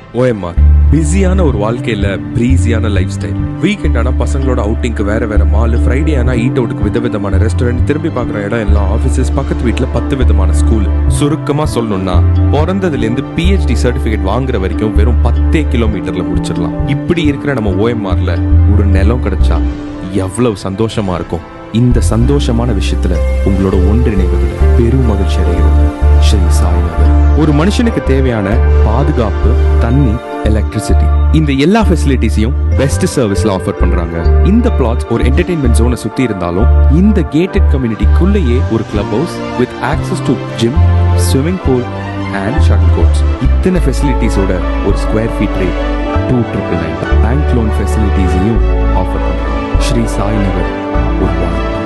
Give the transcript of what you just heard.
OMR பிஸியான ஒரு வாழ்க்கையில பிரீஸியான லைஃப் ஸ்டைல் வீக்கெண்ட் ஆனா பசங்களோட அவுட்டிங்க்கு வேற வேற மால் ஃப்ரைடே ஆனா ஈட் அவுட்டுக்கு விதவிதமான ரெஸ்டாரண்ட் திரும்பி பார்க்குற இடம் எல்லாம் ஆஃபீஸஸ் பக்கத்து வீட்டில் பத்து விதமான ஸ்கூல் சுருக்கமா சொல்லணும்னா பிறந்ததுல இருந்து பிஹெச்டி சர்டிபிகேட் வாங்குற வரைக்கும் வெறும் பத்தே கிலோமீட்டர்ல முடிச்சிடலாம் இப்படி இருக்கிற நம்ம ஓஎம்ஆர்ல ஒரு நிலம் கிடைச்சா எவ்வளவு சந்தோஷமா இருக்கும் இந்த சந்தோஷமான விஷயத்துல உங்களோட ஒன்றிணைவதில் பெரும் மகிழ்ச்சி அடைகிறோம் ஸ்ரீ சாய்நகர் ஒரு மனுஷனுக்கு தேவையான பாதுகாப்பு தண்ணி எலக்ட்ரிசிட்டி இந்த எல்லா ஃபெசிலிட்டிஸையும் பெஸ்ட் சர்வீஸ்ல ஆஃபர் பண்றாங்க இந்த பிளாட்ஸ் ஒரு என்டர்டைன்மெண்ட் ஜோனை சுத்தி இருந்தாலும் இந்த கேட்டட் கம்யூனிட்டிக்குள்ளேயே ஒரு club house with access to gym swimming pool and shuttle courts இத்தனை ஃபெசிலிட்டிஸோட ஒரு square feet rate two triple nine bank loan ஃபெசிலிட்டிஸையும் ஆஃபர் பண்றாங்க ஸ்ரீ சாய் நகர் ஒரு வாழ்க்கை